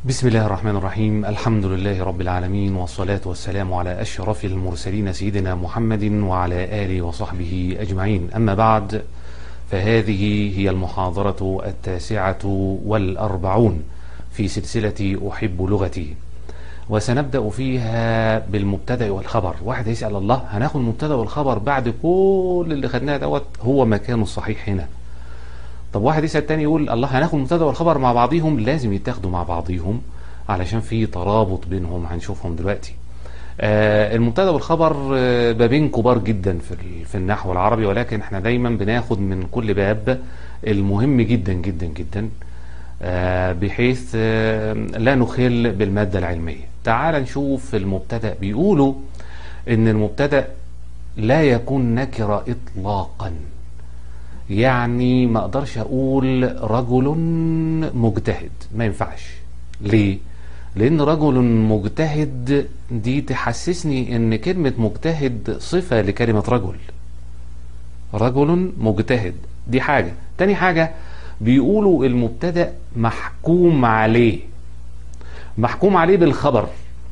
بسم الله الرحمن الرحيم الحمد لله رب العالمين والصلاة والسلام على أشرف المرسلين سيدنا محمد وعلى آله وصحبه أجمعين أما بعد فهذه هي المحاضرة التاسعة والأربعون في سلسلة أحب لغتي وسنبدأ فيها بالمبتدأ والخبر واحد يسأل الله هناخد المبتدأ والخبر بعد كل اللي خدناه دوت هو مكانه الصحيح هنا طب واحد يسأل تاني يقول الله هناخد المبتدأ والخبر مع بعضيهم لازم يتاخدوا مع بعضيهم علشان في ترابط بينهم هنشوفهم دلوقتي آه المبتدا والخبر آه بابين كبار جدا في في النحو العربي ولكن احنا دايما بناخد من كل باب المهم جدا جدا جدا آه بحيث آه لا نخل بالماده العلميه تعال نشوف المبتدا بيقولوا ان المبتدا لا يكون نكره اطلاقا يعني ما اقدرش اقول رجل مجتهد ما ينفعش ليه لان رجل مجتهد دي تحسسني ان كلمة مجتهد صفة لكلمة رجل رجل مجتهد دي حاجة تاني حاجة بيقولوا المبتدأ محكوم عليه محكوم عليه بالخبر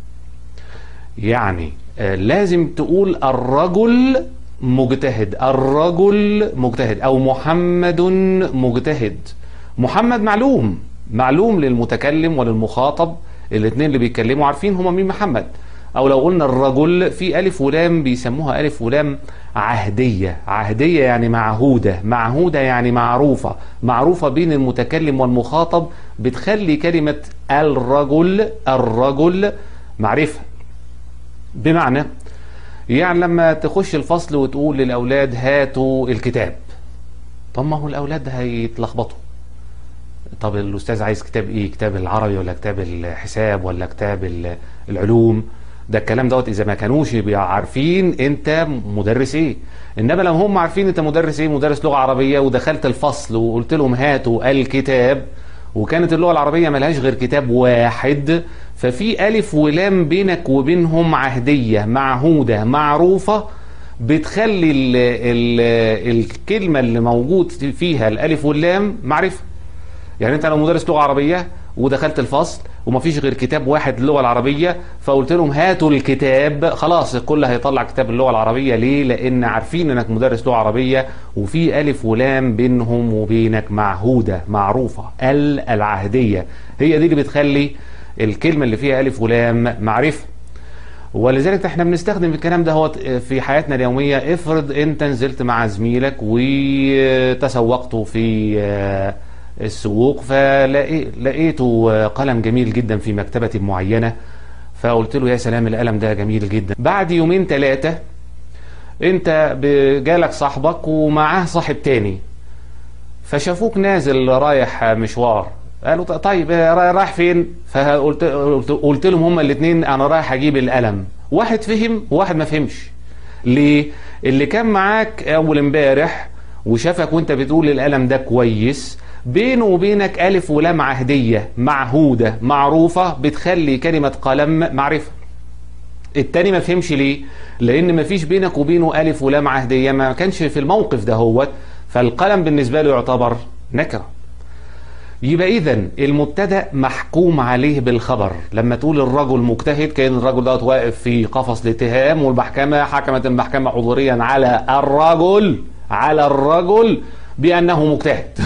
يعني آه لازم تقول الرجل مجتهد الرجل مجتهد او محمد مجتهد محمد معلوم معلوم للمتكلم وللمخاطب الاثنين اللي بيتكلموا عارفين هما مين محمد او لو قلنا الرجل في الف ولام بيسموها الف ولام عهدية عهدية يعني معهودة معهودة يعني معروفة معروفة بين المتكلم والمخاطب بتخلي كلمة الرجل الرجل معرفة بمعنى يعني لما تخش الفصل وتقول للأولاد هاتوا الكتاب طب ما هو الأولاد هيتلخبطوا طب الأستاذ عايز كتاب إيه كتاب العربي ولا كتاب الحساب ولا كتاب العلوم ده الكلام دوت إذا ما كانوش عارفين أنت مدرس إيه إنما لو هم عارفين أنت مدرس إيه مدرس لغة عربية ودخلت الفصل وقلت لهم هاتوا الكتاب وكانت اللغة العربية ملهاش غير كتاب واحد ففي ألف ولام بينك وبينهم عهدية معهودة معروفة بتخلي ال ال الكلمة اللي موجود فيها الألف واللام معرفة يعني أنت لو مدرس لغة عربية ودخلت الفصل ومفيش غير كتاب واحد للغة العربية فقلت لهم هاتوا الكتاب خلاص الكل هيطلع كتاب اللغة العربية ليه لأن عارفين أنك مدرس لغة عربية وفي ألف ولام بينهم وبينك معهودة معروفة ال العهدية هي دي اللي بتخلي الكلمة اللي فيها ألف ولام معرفة ولذلك احنا بنستخدم الكلام ده هو في حياتنا اليومية افرض انت نزلت مع زميلك وتسوقته في السوق فلقيته قلم جميل جدا في مكتبة معينة فقلت له يا سلام القلم ده جميل جدا بعد يومين ثلاثة انت جالك صاحبك ومعاه صاحب تاني فشافوك نازل رايح مشوار قالوا طيب رايح فين فقلت قلت لهم هما الاثنين انا رايح اجيب القلم واحد فهم وواحد ما فهمش ليه اللي كان معاك اول امبارح وشافك وانت بتقول القلم ده كويس بينه وبينك ألف ولام عهدية معهودة معروفة بتخلي كلمة قلم معرفة التاني ما فهمش ليه لأن ما فيش بينك وبينه ألف ولام عهدية ما كانش في الموقف ده هو فالقلم بالنسبة له يعتبر نكرة يبقى إذا المبتدأ محكوم عليه بالخبر لما تقول الرجل مجتهد كان الرجل دوت واقف في قفص الاتهام والمحكمة حكمت المحكمة حضوريا على الرجل على الرجل بأنه مجتهد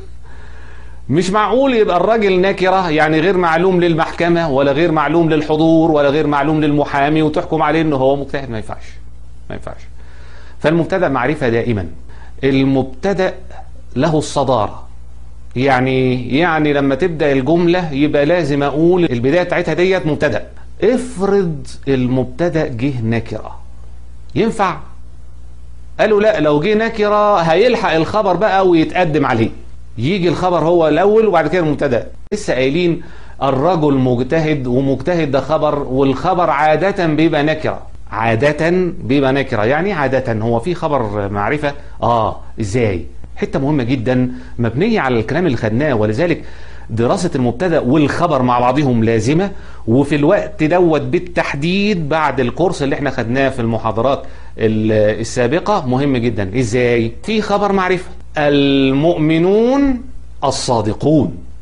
مش معقول يبقى الراجل نكرة يعني غير معلوم للمحكمة ولا غير معلوم للحضور ولا غير معلوم للمحامي وتحكم عليه انه هو مجتهد ما ينفعش ما ينفعش فالمبتدا معرفة دائما المبتدا له الصدارة يعني يعني لما تبدأ الجملة يبقى لازم اقول البداية بتاعتها ديت مبتدا افرض المبتدا جه نكرة ينفع قالوا لا لو جه نكرة هيلحق الخبر بقى ويتقدم عليه يجي الخبر هو الاول وبعد كده المبتدا لسه قايلين الرجل مجتهد ومجتهد ده خبر والخبر عادة بيبقى نكرة عادة بيبقى نكرة يعني عادة هو في خبر معرفة اه ازاي حتة مهمة جدا مبنية على الكلام اللي خدناه ولذلك دراسة المبتدا والخبر مع بعضهم لازمة وفي الوقت دوت بالتحديد بعد الكورس اللي احنا خدناه في المحاضرات السابقة مهم جدا ازاي في خبر معرفة المؤمنون الصادقون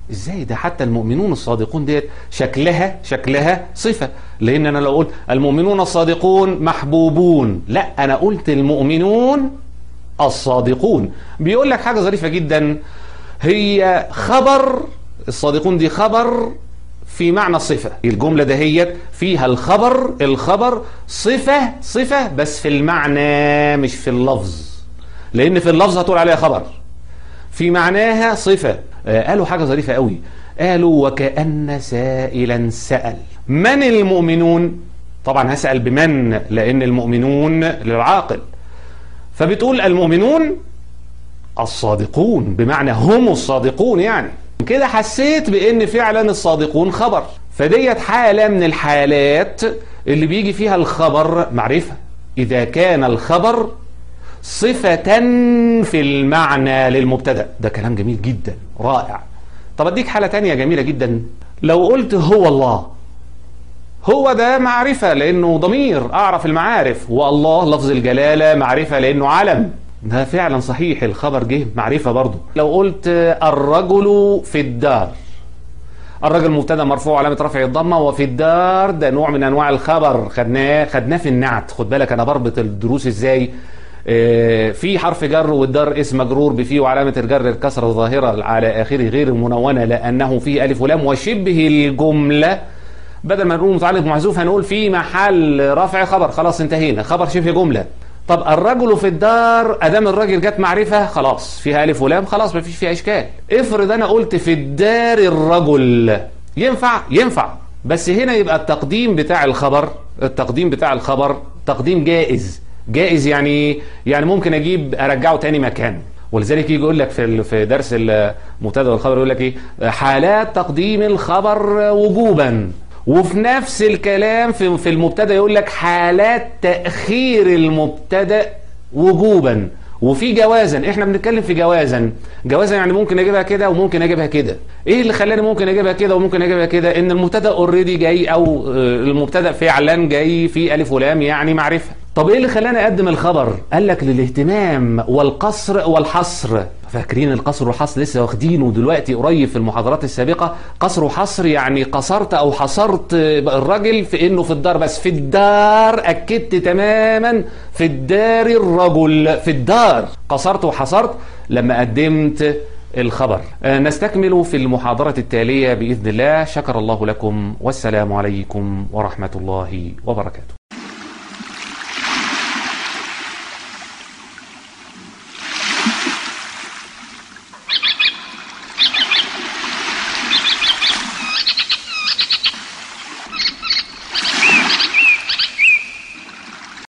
ازاي ده حتى المؤمنون الصادقون ديت شكلها شكلها صفة لان انا لو قلت المؤمنون الصادقون محبوبون لا انا قلت المؤمنون الصادقون بيقول لك حاجة ظريفة جدا هي خبر الصادقون دي خبر في معنى الصفة الجملة دهيت فيها الخبر الخبر صفة صفة بس في المعنى مش في اللفظ لان في اللفظ هتقول عليها خبر في معناها صفة آه قالوا حاجة ظريفة قوي قالوا وكأن سائلا سأل من المؤمنون طبعا هسأل بمن لأن المؤمنون للعاقل فبتقول المؤمنون الصادقون بمعنى هم الصادقون يعني كده حسيت بأن فعلا الصادقون خبر فديت حالة من الحالات اللي بيجي فيها الخبر معرفة إذا كان الخبر صفة في المعنى للمبتدا ده كلام جميل جدا رائع طب اديك حالة تانية جميلة جدا لو قلت هو الله هو ده معرفة لأنه ضمير أعرف المعارف والله لفظ الجلالة معرفة لأنه علم ده فعلا صحيح الخبر جه معرفة برضه لو قلت الرجل في الدار الرجل مبتدا مرفوع علامة رفع الضمة وفي الدار ده نوع من أنواع الخبر خدناه خدناه في النعت خد بالك أنا بربط الدروس إزاي في حرف جر والدار اسم مجرور بفيه وعلامة الجر الكسرة الظاهرة على آخره غير المنونة لأنه فيه ألف ولام وشبه الجملة بدل ما نقول متعلق محذوف هنقول في محل رفع خبر خلاص انتهينا خبر شبه جملة طب الرجل في الدار ادام الراجل جت معرفة خلاص فيها ألف ولام خلاص مفيش فيها إشكال افرض أنا قلت في الدار الرجل ينفع ينفع بس هنا يبقى التقديم بتاع الخبر التقديم بتاع الخبر تقديم جائز جائز يعني يعني ممكن اجيب ارجعه تاني مكان ولذلك يجي يقول لك في في درس المبتدا والخبر يقول لك ايه حالات تقديم الخبر وجوبا وفي نفس الكلام في في المبتدا يقول لك حالات تاخير المبتدا وجوبا وفي جوازا احنا بنتكلم في جوازا جوازا يعني ممكن اجيبها كده وممكن اجيبها كده ايه اللي خلاني ممكن اجيبها كده وممكن اجيبها كده ان المبتدا اوريدي جاي او المبتدا فعلا جاي في الف ولام يعني معرفه طب ايه اللي خلاني اقدم الخبر قال لك للاهتمام والقصر والحصر فاكرين القصر والحصر لسه واخدينه دلوقتي قريب في المحاضرات السابقه قصر وحصر يعني قصرت او حصرت الراجل في انه في الدار بس في الدار اكدت تماما في الدار الرجل في الدار قصرت وحصرت لما قدمت الخبر نستكمل في المحاضرة التالية بإذن الله شكر الله لكم والسلام عليكم ورحمة الله وبركاته